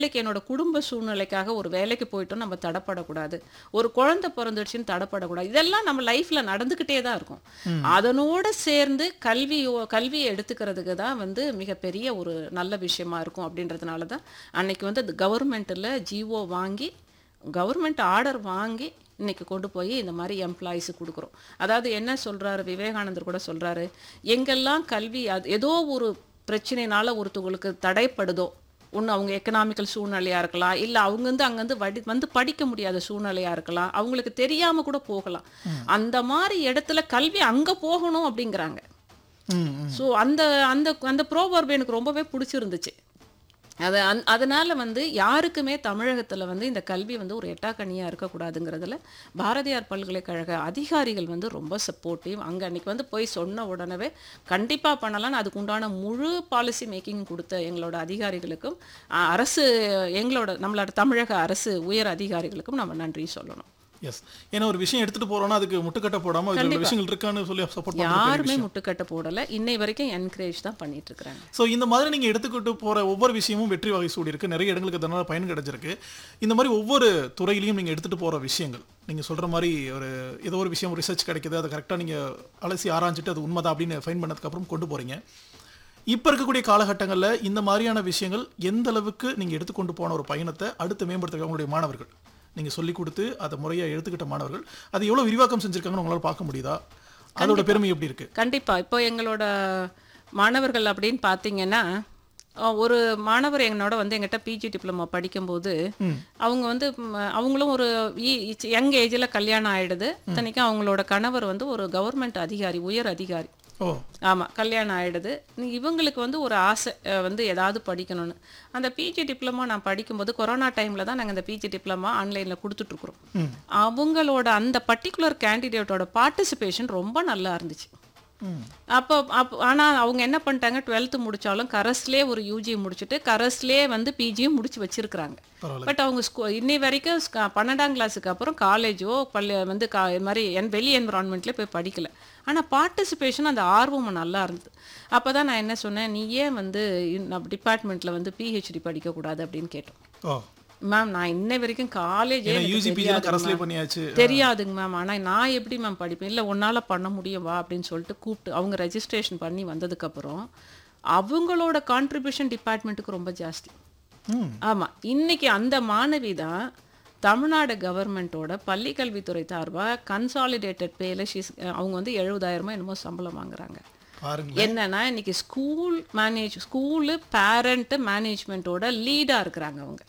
நாளைக்கு என்னோட குடும்ப சூழ்நிலைக்காக ஒரு வேலைக்கு போயிட்டோம் நம்ம தடப்படக்கூடாது ஒரு குழந்தை பிறந்துடுச்சுன்னு தடப்படக்கூடாது இதெல்லாம் நம்ம லைஃப்ல நடந்துக்கிட்டே தான் இருக்கும் அதனோட சேர்ந்து கல்வி கல்வியை எடுத்துக்கிறதுக்கு தான் வந்து மிகப்பெரிய ஒரு நல்ல விஷயமா இருக்கும் அப்படின்றதுனால தான் அன்னைக்கு வந்து அது கவர்மெண்ட்டில் ஜிஓ வாங்கி கவர்மெண்ட் ஆர்டர் வாங்கி இன்னைக்கு கொண்டு போய் இந்த மாதிரி எம்ப்ளாயிஸு கொடுக்குறோம் அதாவது என்ன சொல்றாரு விவேகானந்தர் கூட சொல்றாரு எங்கெல்லாம் கல்வி அது ஏதோ ஒரு பிரச்சனைனால ஒருத்தவங்களுக்கு தடைப்படுதோ ஒன்று அவங்க எக்கனாமிக்கல் சூழ்நிலையா இருக்கலாம் இல்லை அவங்க வந்து அங்கேருந்து வடி வந்து படிக்க முடியாத சூழ்நிலையா இருக்கலாம் அவங்களுக்கு தெரியாம கூட போகலாம் அந்த மாதிரி இடத்துல கல்வி அங்க போகணும் அப்படிங்கிறாங்க ம், ம். ஸோ அந்த அந்த அந்த ப்ரோவர்ப் எனக்கு ரொம்பவே பிடிச்சிருந்துச்சு அது அந் அதனால வந்து யாருக்குமே தமிழகத்தில் வந்து இந்த கல்வி வந்து ஒரு எட்டாக்கணியாக இருக்கக்கூடாதுங்கிறதுல பாரதியார் பல்கலைக்கழக அதிகாரிகள் வந்து ரொம்ப சப்போர்ட்டிவ் அங்கே அன்னைக்கு வந்து போய் சொன்ன உடனே கண்டிப்பாக பண்ணலாம்னு அதுக்கு உண்டான முழு பாலிசி மேக்கிங் கொடுத்த எங்களோட அதிகாரிகளுக்கும் அஹ், அரசு எங்களோட நம்மளோட தமிழக அரசு உயர் அதிகாரிகளுக்கும் நம்ம நன்றி சொல்லணும் எஸ் ஏன்னா ஒரு விஷயம் எடுத்துட்டு போறோம்னா அதுக்கு முட்டுக்கட்டை போடாம இதுல உள்ள விஷயங்கள் இருக்கான்னு சொல்லி சப்போர்ட் பண்ணுறது யாருமே முட்டுக்கட்டை போடலை இன்னை வரைக்கும் என்கரேஜ் தான் பண்ணிட்டு இருக்கிறாங்க ஸோ இந்த மாதிரி நீங்க எடுத்துக்கிட்டு போற ஒவ்வொரு விஷயமும் வெற்றி வகை சூடி இருக்கு நிறைய இடங்களுக்கு அதனால பயன் கிடைச்சிருக்கு இந்த மாதிரி ஒவ்வொரு துறையிலையும் நீங்க எடுத்துட்டு போற விஷயங்கள் நீங்க சொல்ற மாதிரி ஒரு ஏதோ ஒரு விஷயம் ரிசர்ச் கிடைக்குது அதை கரெக்டா நீங்க அலசி ஆராய்ஞ்சிட்டு அது உண்மைதான் அப்படின்னு ஃபைன் பண்ணதுக்கு அப்புறம் கொண்டு போறீங்க இப்ப இருக்கக்கூடிய காலகட்டங்கள்ல இந்த மாதிரியான விஷயங்கள் எந்த அளவுக்கு நீங்க எடுத்துக்கொண்டு போன ஒரு பயணத்தை அடுத்து மேம்படுத்த உங்களுடைய மாணவர்கள் நீங்க சொல்லி கொடுத்து அதை முறையா எடுத்துக்கிட்ட மாணவர்கள் அது எவ்வளவு விரிவாக்கம் செஞ்சிருக்காங்கன்னு உங்களால பார்க்க முடியுதா அதோட பெருமை எப்படி இருக்கு கண்டிப்பா இப்போ எங்களோட மாணவர்கள் அப்படின்னு பார்த்தீங்கன்னா அஹ், ஒரு மாணவர் என்னோட வந்து எங்கிட்ட பிஜி டிப்ளமோ படிக்கும்போது அவங்க வந்து ம், அவங்களும் ஒரு யங் ஏஜில் கல்யாணம் ஆயிடுது இத்தனைக்கும் அவங்களோட கணவர் வந்து ஒரு கவர்மெண்ட் அதிகாரி உயர் அதிகாரி ஓ ஆமா கல்யாணம் ஆயிடுது நீ- இவங்களுக்கு வந்து ஒரு ஆசை அஹ், வந்து ஏதாவது படிக்கணும்னு அந்த பிஜி டிப்ளமோ நான் படிக்கும்போது கொரோனா டைம்ல தான் நாங்கள் அந்த பிஜி டிப்ளமா ஆன்லைன்ல கொடுத்துட்டு இருக்கிறோம் அவங்களோட அந்த பர்டிகுலர் கேண்டிடேட்டோட பார்ட்டிசிபேஷன் ரொம்ப நல்லா இருந்துச்சு ம் அப்போ அப்போ ஆனால் அவங்க என்ன பண்ணிட்டாங்க டுவெல்த்து முடிச்சாலும் கரஸ்லேயே ஒரு யூஜி முடிச்சுட்டு கரஸ்லேயே வந்து பிஜியும் முடிச்சு வச்சிருக்கிறாங்க பரவாயில்ல பட் அவங்க ஸ்கூ இன்னி வரைக்கும் ஸ்க- பன்னெண்டாம் கிளாஸுக்கு அப்புறம் காலேஜோ பள்ளி வந்து கா இது மாதிரி என் வெளி என்விரான்மெண்ட்லேயே போய் படிக்கல ஆனால் பார்ட்டிசிபேஷன் அந்த ஆர்வம் நல்லா இருந்தது அப்போ தான் நான் என்ன சொன்னேன் நீ ஏன் வந்து டிபார்ட்மெண்ட்டில் வந்து பிஹெச்டி படிக்கக்கூடாது அப்படின்னு கேட்டோம் ஓ மேம் நான் இன்னை வரைக்கும் காலேஜே ஏன்னா யூஜிபி எல்லாம் கரஸ்லே பண்ணியாச்சு தெரியாதுங்க மேம் ஆனா நான் எப்படி மேம் படிப்பேன் இல்ல உன்னால பண்ண முடியும் வா அப்படின்னு சொல்லிட்டு கூப்பிட்டு அவங்க ரெஜிஸ்ட்ரேஷன் பண்ணி வந்ததுக்கு அப்புறம் அவங்களோட கான்ட்ரிபியூஷன் டிபார்ட்மெண்ட்டுக்கு ரொம்ப ஜாஸ்தி ம் ஆமா இன்னைக்கு அந்த மாணவி தான் தமிழ்நாடு கவர்மெண்ட்டோட பள்ளி கல்வித்துறை சார்பா கன்சாலிடேட்டட் பேல ஷீஸ் அவங்க வந்து எழுபதாயிரமா என்னமோ சம்பளம் வாங்குறாங்க பாருங்க என்னன்னா இன்னைக்கு ஸ்கூல் மேனேஜ் ஸ்கூலு பேரண்ட் மேனேஜ்மெண்ட்டோட லீடா இருக்கிறாங்க அவங்க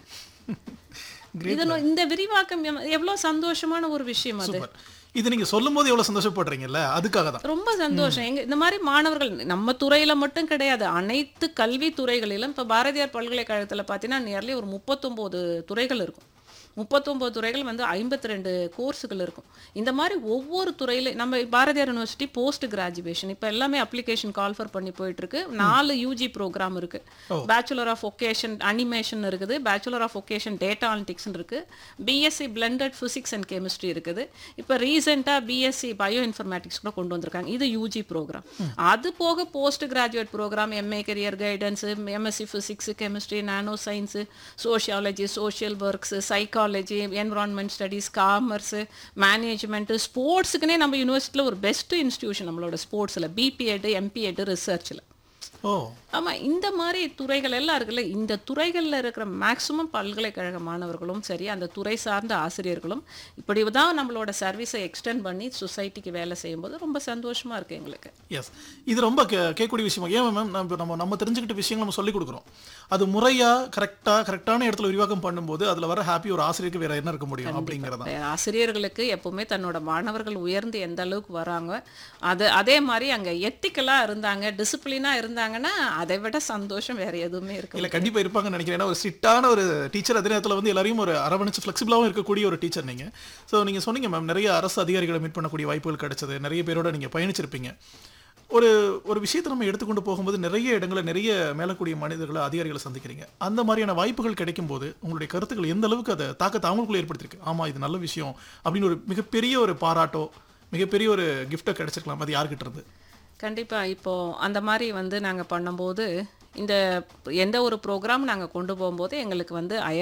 இதனோ- இந்த விரிவாக்கம் எவ்வ- எவ்வளவு சந்தோஷமான ஒரு விஷயம் அது சூப்பர் இது நீங்க சொல்லும்போது எவ்வளவு சந்தோஷப்படுறீங்கல்ல அதுக்காக தான் ரொம்ப சந்தோஷம் எங்க இந்த மாதிரி மாணவர்கள் நம்ம துறையில மட்டும் கிடையாது அனைத்து கல்வி துறைகளிலும் இப்ப பாரதியார் பல்கலைக்கழகத்துல பார்த்தீங்கன்னா நியர்லி ஒரு முப்பத்தொம்போது துறைகள் இருக்கும் முப்பத்தொம்போது துறைகள் வந்து ஐம்பத்தி ரெண்டு கோர்ஸுகள் இருக்கும் இந்த மாதிரி ஒவ்வொரு துறையில நம்ம பாரதியார் யூனிவர்சிட்டி போஸ்ட் கிராஜுவேஷன் இப்போ எல்லாமே அப்ளிகேஷன் கால்ஃபர் பண்ணி போயிட்டு இருக்கு நாலு யூஜி ப்ரோக்ராம் இருக்கு பேச்சுலர் ஆஃப் ஒகேஷன் அனிமேஷன் இருக்குது bachelor of vocation data analytics இருக்கு BSc blended physics and chemistry இருக்குது இப்போ ரீசெண்டாக பிஎஸ்சி பயோ இன்ஃபர்மேட்டிக்ஸ் கூட கொண்டு வந்திருக்காங்க இது யூஜி ப்ரோக்ராம் அது போக post graduate program MA career guidance MSc physics chemistry nano science sociology social works psychology environment studies commerce management ஸ்போர்ட்ஸுக்குனே நம்ம யூனிவர்சிட்டியில் ஒரு பெஸ்ட் இன்ஸ்டியூஷன் நம்மளோட ஸ்போர்ட்ஸில் பிபிஎட் எம்பிஎட் ரிசர்ச்சில் ஓ ஆமா இந்த மாதிரி துறைகள் எல்லாம் இருக்குல்ல இந்த துறைகள்ல இருக்கிற மேக்சிமம் பல்கலைக்கழக மாணவர்களும் சரி அந்த துறை சார்ந்த ஆசிரியர்களும் இப்படி தான் நம்மளோட சர்வீஸை எக்ஸ்டெண்ட் பண்ணி சொசைட்டிக்கு வேலை செய்யும்போது ரொம்ப சந்தோஷமா இருக்கு எங்களுக்கு எஸ் இது ரொம்ப கே- கேட்கக்கூடிய விஷயம் ஏன் மேம் நம்ம நம்ம நம்ம தெரிஞ்சுக்கிட்ட விஷயங்கள் நம்ம சொல்லிக் கொடுக்குறோம் அது முறையா கரெக்டா கரெக்டான இடத்துல விரிவாக்கம் பண்ணும்போது அதுல வர ஹாப்பி ஒரு ஆசிரியருக்கு வேற என்ன இருக்க முடியும் அப்படிங்கிறதா ஆசிரியர்களுக்கு எப்பவுமே தன்னோட மாணவர்கள் உயர்ந்து எந்த அளவுக்கு வராங்க அது அதே மாதிரி அங்க எத்திக்கலா இருந்தாங்க டிசிப்ளினா இருந்தாங்கன்னா அதை விட சந்தோஷம் வேற எதுவுமே இருக்கு இல்ல கண்டிப்பா இருப்பாங்கன்னு நினைக்கிறேன் ஏன்னா ஒரு ஸ்ட்ரிக்டான ஒரு டீச்சர் அதே நேரத்துல வந்து எல்லாரையும் ஒரு அரவணைச்சு ஃபிளெக்சிபிளாகவும் இருக்கக்கூடிய ஒரு டீச்சர் நீங்க ஸோ நீங்க சொன்னீங்க மேம் நிறைய அரசு அதிகாரிகளை மீட் பண்ணக்கூடிய வாய்ப்புகள் கிடைச்சது நிறைய பேரோட நீங்க பயணிச்சிருப்பீங்க ஒரு ஒரு விஷயத்தை நம்ம எடுத்துக்கொண்டு போகும்போது நிறைய இடங்களில் நிறைய மேலக்கூடிய மனிதர்களை அதிகாரிகளை சந்திக்கிறீங்க அந்த மாதிரியான வாய்ப்புகள் கிடைக்கும் போது உங்களுடைய கருத்துக்கள் எந்த அளவுக்கு அதை தாக்கத்தை அவங்களுக்குள்ள ஏற்படுத்தியிருக்கு ஆமா இது நல்ல விஷயம் அப்படின்னு ஒரு மிகப்பெரிய ஒரு பாராட்டோ மிகப்பெரிய ஒரு கிஃப்ட்டோ கிடைச்சிருக்கலாம் அது யார்கிட்ட இருந்து கண்டிப்பா இப்போ அந்த மாதிரி வந்து நாங்க பண்ணும்போது இந்த எந்த ஒரு ப்ரோக்ராம் நாங்க கொண்டு போகும்போது எங்களுக்கு வந்து